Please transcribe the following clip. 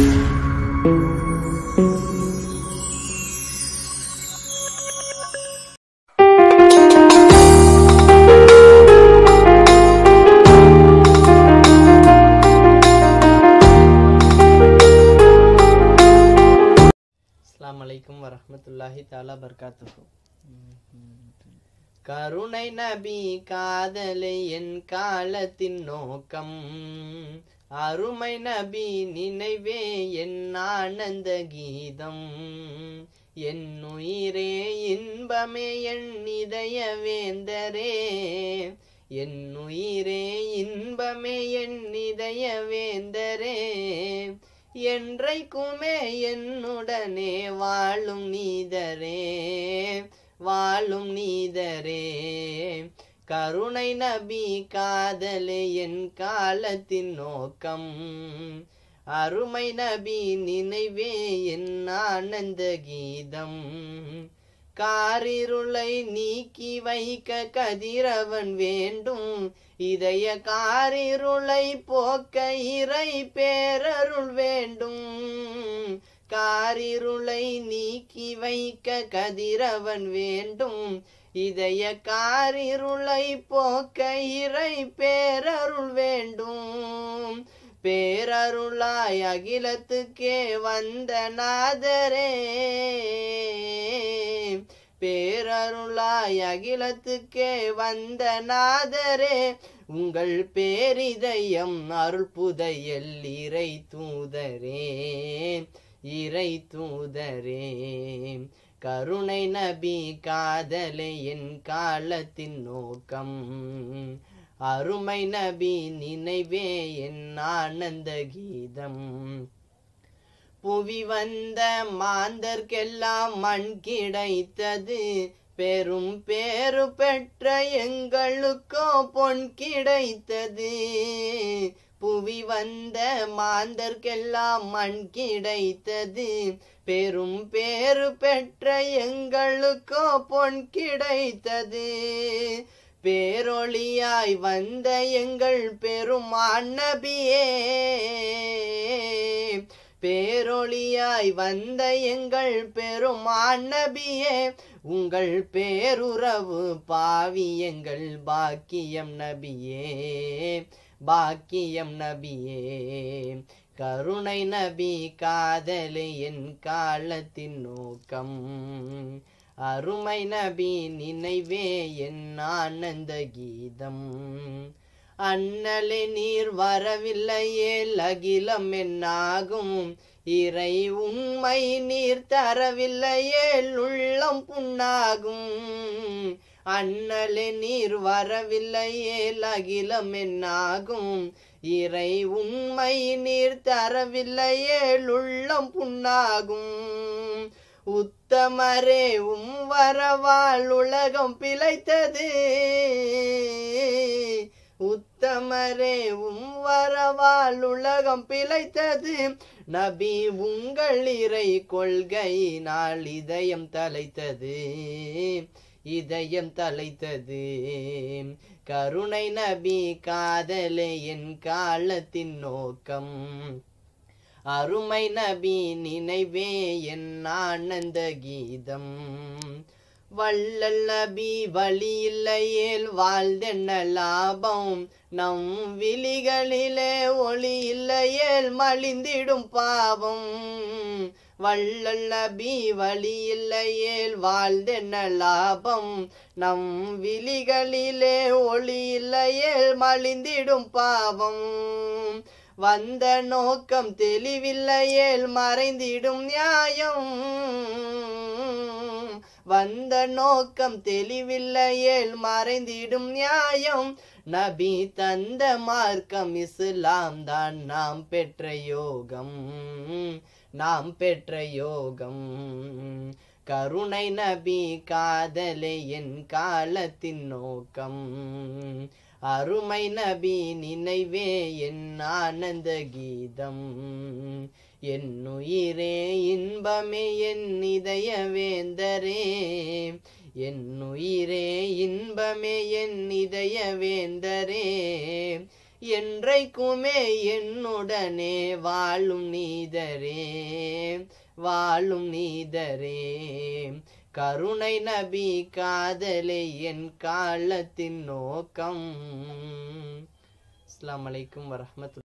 அஸ்ஸலாமு அலைக்கும் வரஹ்மத்துல்லாஹி தாலா பர்காத்துஹு கருணை நபி காதலை என் காலத்தின் நோக்கம் அருமை நபி நினைவே என் ஆனந்த கீதம் என் உயிரே இன்பமே என் இதய வேந்தரே என் உயிரே இன்பமே என் இதய வேந்தரே என்றைக்குமே என்னுடனே வாழும் நீதரே வாழும் நீதரே கருணை நபி காதலே என் காலத்தின் நோக்கம் அருமை நபி நினைவே என் ஆனந்த கீதம் காரிருளை நீக்கி வைக்க கதிரவன் வேண்டும் இதய காரிருளை போக்க இறை பேரருள் வேண்டும் காரிருளை நீக்கி வைக்க கதிரவன் வேண்டும் இதய காரிருளை போக்க இறை பேரருள் வேண்டும் பேரருளாய் அகிலத்துக்கே வந்த நாதரே பேரருளாய் அகிலத்துக்கே வந்த நாதரே உங்கள் பேரிதயம் அருள் புதையல் இறை தூதரே இறை தூதரே கருணை நபி காதலே என் காலத்தின் நோக்கம் அருமை நபி நினைவே என் ஆனந்த கீதம் புவி வந்த மாந்தர்க்கெல்லாம் மண் கிடைத்தது பெரும் பேரு பெற்ற எங்களுக்கோ பொன் கிடைத்தது புவி வந்த மாந்தர்க்கெல்லாம் மண் கிடைத்தது பெரும் பேரு பெற்ற எங்களுக்கோ பொன் கிடைத்தது பேரொளியாய் வந்த எங்கள் பெரும் நபியே பேரொளியாய் வந்த எங்கள் பெரும் நபியே உங்கள் பேருறவு பாவி எங்கள் பாக்கியம் நபியே பாக்கியம் நபியே கருணை நபி காதலே என் காலத்தின் நோக்கம் அருமை நபி நினைவே என் ஆனந்த கீதம் அண்ணலே நீர் வரவில்லையே அகிலம் என்னாகும் இறை உண்மை நீர் தரவில்லையே உள்ளம் புண்ணாகும் அண்ணலே நீர் வரவில்லையே அகிலம் என்னாகும் இறை உண்மை நீர் தரவில்லையே உள்ளம் புண்ணாகும் உத்தமரே உம் வரவால் உலகம் பிழைத்தது உத்தமரே உம் வரவால் உலகம் பிழைத்தது நபி உங்கள் இறை கொள்கையினால் இதயம் தலைத்தது இதயம் தலைத்தது கருணை நபி காதலே என் காலத்தின் நோக்கம் அருமை நபி நினைவே என் ஆனந்த கீதம் வள்ளல் நபி வழி இல்லையேல் வாழ்தென்ன லாபம் நம் விழிகளிலே ஒளி இல்லையேல் மலிந்திடும் பாவம் வள்ளல் நபி வழி இல்லையேல் வாழ்தென்ன லாபம் நம் விழிகளிலே ஒளி இல்லையேல் மலிந்திடும் பாவம் வந்த நோக்கம் தெளிவில்லையேல் மறைந்திடும் நியாயம் வந்த நோக்கம் தெளிவில்லையேல் மறைந்திடும் நியாயம் நபி தந்த மார்க்கம் இஸ்லாம் தான் நாம் பெற்ற யோகம் நாம் பெற்ற யோகம் கருணை நபி காதலே என் காலத்தின் நோக்கம் அருமை நபி நினைவே என் ஆனந்த கீதம் என் உயிரே இன்பமே என் இதய வேந்தரே என் உயிரே இன்பமே என் இதய வேந்தரே என்றைக்குமே என்னுடனே வாழும் நீதரே வாழும் நீதரே கருணை நபி காதலே என் காலத்தின் நோக்கம் அஸ்ஸலாமு அலைக்கும் வரஹ்மத்துல்லாஹி